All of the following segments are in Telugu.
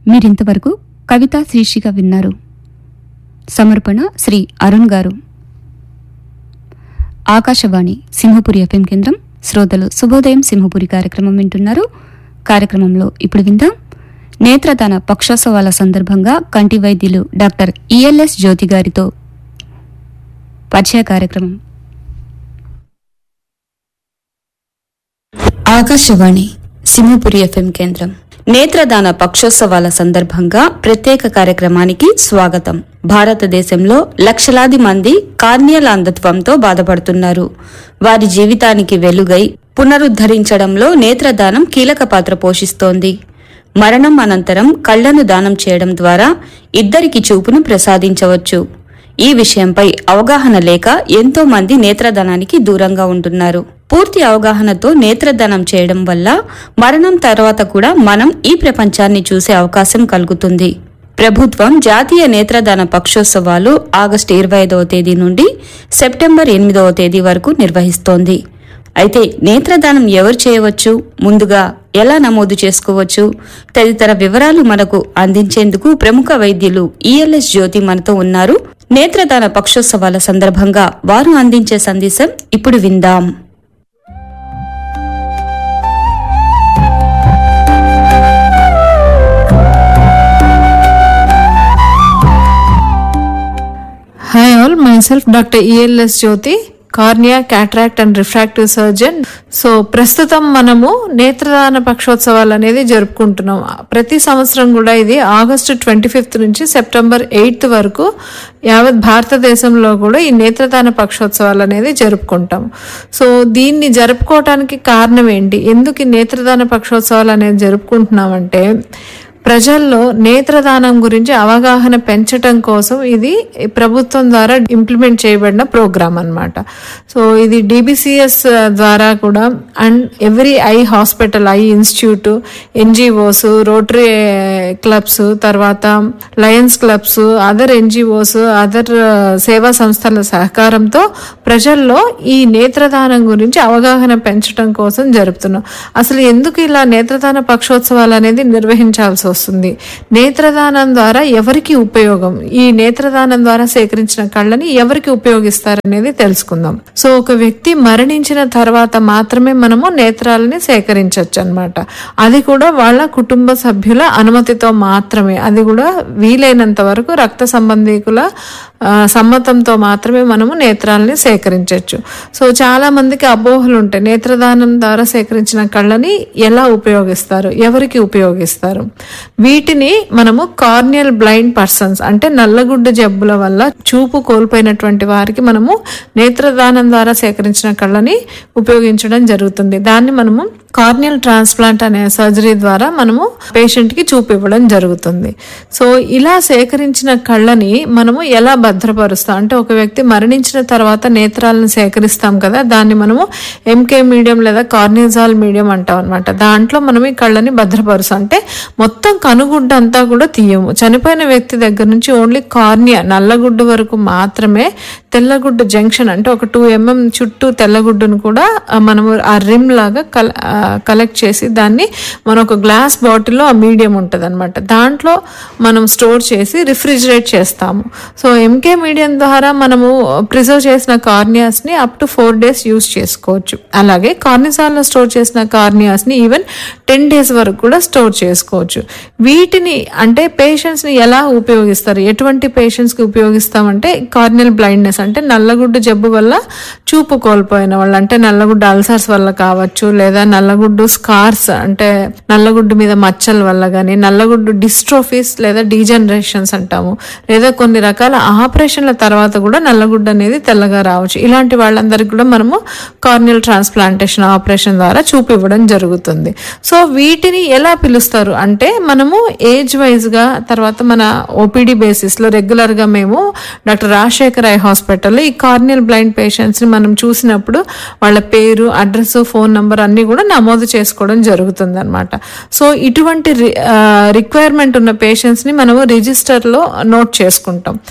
మీరింతవరకు కవితా శీర్షిక విన్నారు సమర్పణ శ్రీ అరుణ్ గారు ఆకాశవాణి సింహపురి ఎఫ్ఎం కేంద్రం శ్రోతలు శుభోదయం సింహపురి కార్యక్రమం వింటున్నారు కార్యక్రమంలో ఇప్పుడు విందాం నేత్రదాన పక్షోత్సవాల సందర్భంగా కంటి వైద్యులు డాక్టర్ ఈఎల్ఎస్ జ్యోతి గారితో పరిచయ కార్యక్రమం ఆకాశవాణి సింహపురి ఎఫ్ఎం కేంద్రం నేత్రదాన పక్షోత్సవాల సందర్భంగా ప్రత్యేక కార్యక్రమానికి స్వాగతం భారతదేశంలో లక్షలాది మంది కార్నియల్ అంధత్వంతో బాధపడుతున్నారు వారి జీవితానికి వెలుగై పునరుద్ధరించడంలో నేత్రదానం కీలక పాత్ర పోషిస్తోంది మరణం అనంతరం కళ్లను దానం చేయడం ద్వారా ఇద్దరికి చూపును ప్రసాదించవచ్చు ఈ విషయంపై అవగాహన లేక ఎంతో మంది నేత్రదానానికి దూరంగా ఉంటున్నారు పూర్తి అవగాహనతో నేత్రదానం చేయడం వల్ల మరణం తర్వాత కూడా మనం ఈ ప్రపంచాన్ని చూసే అవకాశం కలుగుతుంది ప్రభుత్వం జాతీయ నేత్రదాన పక్షోత్సవాలు ఆగస్టు ఇరవై ఐదవ తేదీ నుండి సెప్టెంబర్ ఎనిమిదవ తేదీ వరకు నిర్వహిస్తోంది అయితే నేత్రదానం ఎవరు చేయవచ్చు ముందుగా ఎలా నమోదు చేసుకోవచ్చు తదితర వివరాలు మనకు అందించేందుకు ప్రముఖ వైద్యులు ఈఎల్ఎస్ జ్యోతి మనతో ఉన్నారు నేత్రదాన పక్షోత్సవాల సందర్భంగా వారు అందించే సందేశం ఇప్పుడు విందాం hi all myself doctor ELS Jyothi cornea cataract and refractive surgeon so ప్రస్తుతం మనము నేత్రదాన పక్షోత్సవాలు అనేది జరుపుకుంటున్నాం ప్రతి సంవత్సరం కూడా ఇది ఆగస్టు ట్వంటీ ఫిఫ్త్ నుంచి సెప్టెంబర్ ఎయిత్ వరకు యావత్ భారతదేశంలో కూడా ఈ నేత్రదాన పక్షోత్సవాలు అనేది జరుపుకుంటాం సో దీన్ని జరుపుకోవటానికి కారణం ఏంటి ఎందుకు ఈ నేత్రదాన పక్షోత్సవాలు అనేది జరుపుకుంటున్నామంటే ప్రజల్లో నేత్రదానం గురించి అవగాహన పెంచటం కోసం ఇది ప్రభుత్వం ద్వారా ఇంప్లిమెంట్ చేయబడిన ప్రోగ్రామ్ అన్నమాట సో ఇది డిబిసిఎస్ ద్వారా కూడా and every eye hospital eye institute NGOs rotary clubs తర్వాత lions clubs other NGOs other సేవా సంస్థల సహకారంతో ప్రజల్లో ఈ నేత్రదానం గురించి అవగాహన పెంచడం కోసం జరుపుతున్నాం అసలు ఎందుకు ఇలా నేత్రదాన పక్షోత్సవాలు అనేది నిర్వహించాల్సి వస్తుంది నేత్రదానం ద్వారా ఎవరికి ఉపయోగం ఈ నేత్రదానం ద్వారా సేకరించిన కళ్ళని ఎవరికి ఉపయోగిస్తారనేది తెలుసుకుందాం సో ఒక వ్యక్తి మరణించిన తర్వాత మాత్రమే మనము నేత్రాలని సేకరించవచ్చు అనమాట అది కూడా వాళ్ళ కుటుంబ సభ్యుల అనుమతితో మాత్రమే అది కూడా వీలైనంత వరకు రక్త సంబంధీకుల ఆ, సమ్మతంతో మాత్రమే మనము నేత్రాలని సేకరించవచ్చు సో చాలా మందికి అపోహలు ఉంటాయి నేత్రదానం ద్వారా సేకరించిన కళ్ళని ఎలా ఉపయోగిస్తారు ఎవరికి ఉపయోగిస్తారు వీటిని మనము కార్నియల్ బ్లైండ్ పర్సన్స్ అంటే నల్లగుడ్డ జబ్బుల వల్ల చూపు కోల్పోయినటువంటి వారికి మనము నేత్రదానం ద్వారా సేకరించిన కళ్ళని ఉపయోగించడం జరుగుతుంది దాన్ని మనము కార్నియల్ ట్రాన్స్ప్లాంట్ అనే సర్జరీ ద్వారా మనము పేషెంట్ కి చూపివ్వడం జరుగుతుంది సో ఇలా సేకరించిన కళ్ళని మనము ఎలా భద్రపరుస్తాం అంటే ఒక వ్యక్తి మరణించిన తర్వాత నేత్రాలను సేకరిస్తాం కదా దాన్ని మనము ఎంకే మీడియం లేదా కార్నిజాల్ మీడియం అంటాం అనమాట దాంట్లో మనం ఈ కళ్ళని భద్రపరుస్తాం అంటే మొత్తం కనుగుడ్డ అంతా కూడా తీయము చనిపోయిన వ్యక్తి దగ్గర నుంచి ఓన్లీ కార్నియా నల్లగుడ్డు వరకు మాత్రమే తెల్లగుడ్డు జంక్షన్ అంటే ఒక టూ ఎంఎం చుట్టూ తెల్లగుడ్డును కూడా ఆ, మనము ఆ రిమ్ లాగా కల కలెక్ట్ చేసి దాన్ని మనం ఒక గ్లాస్ బాటిల్లో ఆ మీడియం ఉంటుంది అనమాట దాంట్లో మనం స్టోర్ చేసి రిఫ్రిజిరేట్ చేస్తాము సో ఎంకే మీడియం ద్వారా మనము ప్రిజర్వ్ చేసిన కార్నియాస్ ని up to four days use చేసుకోవచ్చు అలాగే కార్నిసాల్లో స్టోర్ చేసిన కార్నియాస్ ని ఈవెన్ టెన్ డేస్ వరకు కూడా స్టోర్ చేసుకోవచ్చు వీటిని అంటే పేషెంట్స్ ని ఎలా ఉపయోగిస్తారు ఎటువంటి పేషెంట్స్ కి ఉపయోగిస్తామంటే కార్నియల్ బ్లైండ్నెస్ అంటే నల్లగుడ్డు జబ్బు వల్ల చూపు కోల్పోయిన వాళ్ళు అంటే నల్లగుడ్డు అల్సర్స్ వల్ల కావచ్చు లేదా నల్లగుడ్డు స్కార్స్ అంటే నల్లగుడ్డు మీద మచ్చల వల్ల కానీ నల్లగుడ్డు డిస్ట్రోఫీస్ లేదా డీజనరేషన్స్ అంటాము లేదా కొన్ని రకాల ఆపరేషన్ల తర్వాత కూడా నల్లగుడ్డు అనేది తెల్లగా రావచ్చు ఇలాంటి వాళ్ళందరికీ కూడా మనము కార్నియల్ ట్రాన్స్ప్లాంటేషన్ ఆపరేషన్ ద్వారా చూపివ్వడం జరుగుతుంది సో వీటిని ఎలా పిలుస్తారు అంటే మనము ఏజ్ వైజ్ గా తర్వాత మన ఓపీడీ బేసిస్ లో రెగ్యులర్ గా మేము డాక్టర్ రాజశేఖర్ ఐ హాస్పిటల్లో ఈ కార్నియల్ బ్లైండ్ పేషెంట్స్ ని మనం చూసినప్పుడు వాళ్ళ పేరు అడ్రస్ ఫోన్ నంబర్ అన్ని కూడా నమోదు చేసుకోవడం జరుగుతుంది అనమాట సో ఇటువంటి రిక్వైర్మెంట్ ఉన్న పేషెంట్స్ ని మనము రిజిస్టర్ లో నోట్ చేసుకుంటాం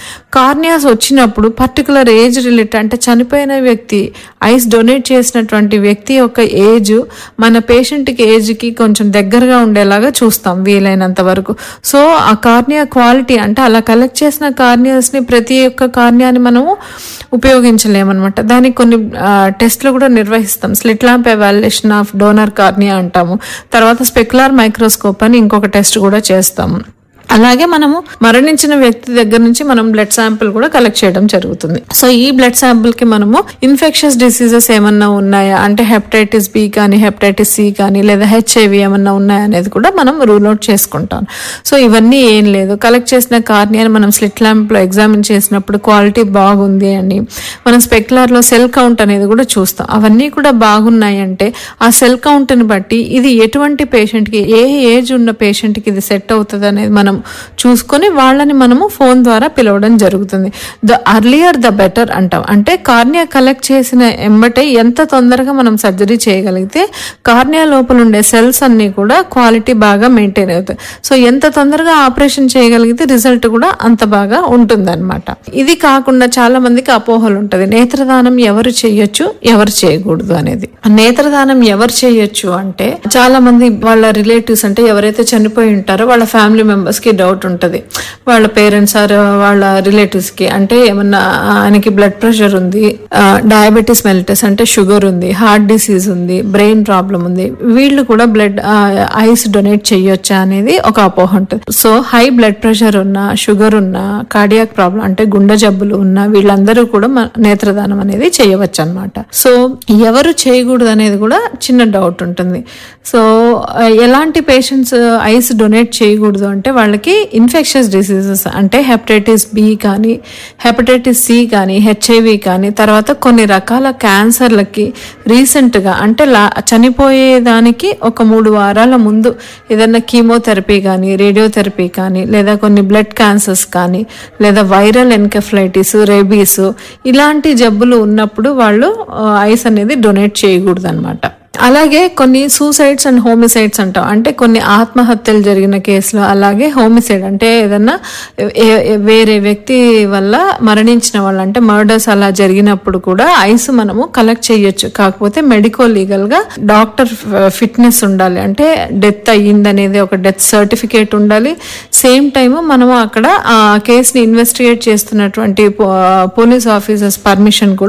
కార్నియాస్ వచ్చినప్పుడు పర్టికులర్ ఏజ్ రిలేటెడ్ అంటే చనిపోయిన వ్యక్తి ఐస్ డొనేట్ చేసినటువంటి వ్యక్తి యొక్క ఏజ్ మన పేషెంట్కి ఏజ్కి కొంచెం దగ్గరగా ఉండేలాగా చూస్తాం వీలైనంత వరకు సో ఆ కార్నియా క్వాలిటీ అంటే అలా కలెక్ట్ చేసిన కార్నియాస్ని ప్రతి ఒక్క కార్నియాని మనము ఉపయోగించలేమన్నమాట దానికి కొన్ని టెస్ట్లు కూడా నిర్వహిస్తాం slit lamp evaluation of donor cornea అంటాము తర్వాత స్పెక్యులర్ మైక్రోస్కోప్ అని ఇంకొక టెస్ట్ కూడా చేస్తాము అలాగే మనము మరణించిన వ్యక్తి దగ్గర నుంచి మనం బ్లడ్ శాంపిల్ కూడా కలెక్ట్ చేయడం జరుగుతుంది సో ఈ బ్లడ్ శాంపిల్ కి మనము ఇన్ఫెక్షస్ డిసీజెస్ ఏమన్నా ఉన్నాయా అంటే హెపటైటిస్ బి కానీ హెపటైటిస్ సి కానీ లేదా హెచ్ఐవి ఏమన్నా ఉన్నాయా అనేది కూడా మనం రూల్ అవుట్ చేసుకుంటాం సో ఇవన్నీ ఏం లేదు కలెక్ట్ చేసిన కార్నియాని మనం స్లిట్ ల్యాంప్ లో ఎగ్జామిన్ చేసినప్పుడు క్వాలిటీ బాగుంది అని మనం స్పెక్యులర్ లో సెల్ కౌంట్ అనేది కూడా చూస్తాం అవన్నీ కూడా బాగున్నాయి అంటే ఆ సెల్ కౌంట్ ని బట్టి ఇది ఎటువంటి పేషెంట్ కి ఏ ఏజ్ ఉన్న పేషెంట్ కి ఇది సెట్ అవుతుంది అనేది మనం చూసుకొని వాళ్ళని మనము ఫోన్ ద్వారా పిలవడం జరుగుతుంది ద అర్లియర్ ద బెటర్ అంటాం అంటే కార్నియా కలెక్ట్ చేసిన ఎంబటే ఎంత తొందరగా మనం సర్జరీ చేయగలిగితే కార్నియా లోపల ఉండే సెల్స్ అన్ని కూడా క్వాలిటీ బాగా మెయింటైన్ అవుతాయి సో ఎంత తొందరగా ఆపరేషన్ చేయగలిగితే రిజల్ట్ కూడా అంత బాగా ఉంటుందన్నమాట ఇది కాకుండా చాలా మందికి అపోహలు ఉంటది నేత్రదానం ఎవరు చేయొచ్చు ఎవరు చేయకూడదు అనేది నేత్రదానం ఎవరు చేయొచ్చు అంటే చాలా మంది వాళ్ళ రిలేటివ్స్ అంటే ఎవరైతే చనిపోయి ఉంటారో వాళ్ళ ఫ్యామిలీ మెంబర్స్ కి డౌట్ ఉంటది వాళ్ళ పేరెంట్స్ ఆర్ వాళ్ళ రిలేటివ్స్ కి అంటే ఏమన్నా ఆయనకి బ్లడ్ ప్రెషర్ ఉంది డయాబెటీస్ మెలిటస్ అంటే షుగర్ ఉంది హార్ట్ డిసీజ్ ఉంది బ్రెయిన్ ప్రాబ్లం ఉంది వీళ్ళు కూడా బ్లడ్ ఐస్ డొనేట్ చేయొచ్చా అనేది ఒక అపోహ ఉంటుంది సో హై బ్లడ్ ప్రెషర్ ఉన్న షుగర్ ఉన్న కార్డియాక్ ప్రాబ్లం అంటే గుండె జబ్బులు ఉన్న వీళ్ళందరూ కూడా మ- నేత్రదానం అనేది చేయవచ్చు అనమాట సో ఎవరు చేయకూడదు అనేది కూడా చిన్న డౌట్ ఉంటుంది సో ఆ, ఎలాంటి పేషెంట్స్ ఐస్ డొనేట్ చేయకూడదు అంటే వాళ్ళకి ఇన్ఫెక్షస్ డిసీజెస్ అంటే హెపటైటిస్ బి కానీ హెపటైటిస్ సి కానీ హెచ్ఐవి కానీ తర్వాత కొన్ని రకాల క్యాన్సర్లకి రీసెంట్గా అంటే లా చనిపోయేదానికి ఒక మూడు వారాల ముందు ఏదైనా కీమోథెరపీ కానీ రేడియోథెరపీ కానీ లేదా కొన్ని బ్లడ్ క్యాన్సర్స్ కానీ లేదా వైరల్ ఎన్కెఫ్లైటిస్ రేబీస్ ఇలాంటి జబ్బులు ఉన్నప్పుడు వాళ్ళు ఐస్ అనేది డొనేట్ చేయకూడదు అనమాట అలాగే కొన్ని సూసైడ్స్ అండ్ హోమిసైడ్స్ అంటాం అంటే కొన్ని ఆత్మహత్యలు జరిగిన కేసులు అలాగే హోమిసైడ్ అంటే ఏదన్నా ఏ- ఏ- వేరే వ్యక్తి వల్ల మరణించిన వాళ్ళు అంటే మర్డర్స్ అలా జరిగినప్పుడు కూడా ఐస్ మనము కలెక్ట్ చేయొచ్చు కాకపోతే మెడికో లీగల్ గా డాక్టర్ ఫిట్నెస్ ఉండాలి అంటే డెత్ అయ్యిందనేది ఒక డెత్ సర్టిఫికేట్ ఉండాలి సేమ్ టైం మనము అక్కడ ఆ కేసుని ఇన్వెస్టిగేట్ చేస్తున్నటువంటి పోలీస్ ఆఫీసర్స్ పర్మిషన్ కూడా